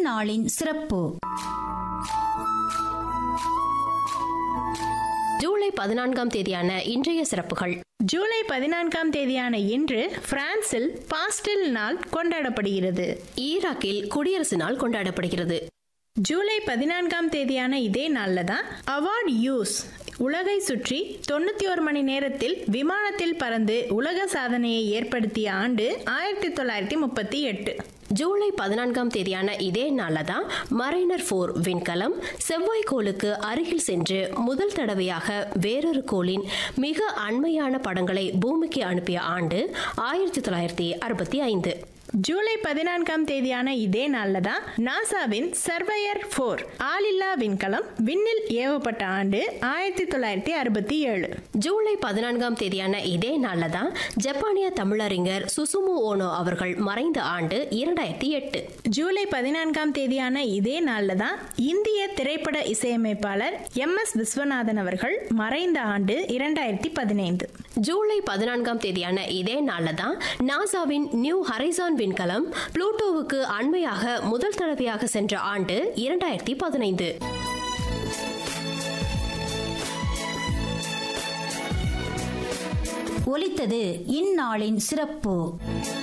இந்நாளின் சிறப்பு ஜூலை பதினான்காம் தேதியான இன்றைய சிறப்புகள் ஜூலை பதினான்காம் தேதியான இன்று பிரான்சில் பாஸ்டில் நாள் கொண்டாடப்படுகிறது ஈராக்கில் குடியரசு நாள் கொண்டாடப்படுகிறது ஜூலை பதினான்காம் தேதியான இதே நாள்ல தான் அவார்ட் யூஸ் உலகை சுற்றி தொண்ணூத்தி ஒரு மணி நேரத்தில் விமானத்தில் பறந்து உலக சாதனையை ஏற்படுத்திய ஆண்டு ஆயிரத்தி தொள்ளாயிரத்தி முப்பத்தி எட்டு ஜூலை பதினான்காம் தேதியான இதே நாள்ல தான் மரைனர் போர் விண்கலம் செவ்வாய் கோளுக்கு அருகில் சென்று முதல் தடவையாக வேறொரு கோளின் மிக அண்மையான படங்களை பூமிக்கு அனுப்பிய ஆண்டு ஆயிரத்தி தொள்ளாயிரத்தி அறுபத்தி ஐந்து ஜூலை பதினான்காம் தேதியான இதே நாள்ல தான் நாசாவின் சர்வையர் ஃபோர் ஆளில்லா விண்கலம் விண்ணில் ஏவப்பட்ட ஆண்டு ஆயிரத்தி தொள்ளாயிரத்தி அறுபத்தி ஏழு ஜூலை பதினான்காம் தேதியான இதே நாள்ல தான் ஜப்பானிய தமிழறிஞர் சுசுமு ஓனோ அவர்கள் மறைந்த ஆண்டு இரண்டாயிரத்தி எட்டு ஜூலை பதினான்காம் தேதியான இதே நாள்ல தான் இந்திய திரைப்பட இசையமைப்பாளர் எம் எஸ் விஸ்வநாதன் அவர்கள் மறைந்த ஆண்டு இரண்டாயிரத்தி பதினைந்து ஜூலை பதினான்காம் தேதியான இதே நாள்ல தான் நாசாவின் நியூ ஹரைசான் விண்கலம் புளூட்டோவுக்கு அண்மையாக முதல் தடவையாக சென்ற ஆண்டு இரண்டாயிரத்தி பதினைந்து ஒலித்தது இந்நாளின் சிறப்பு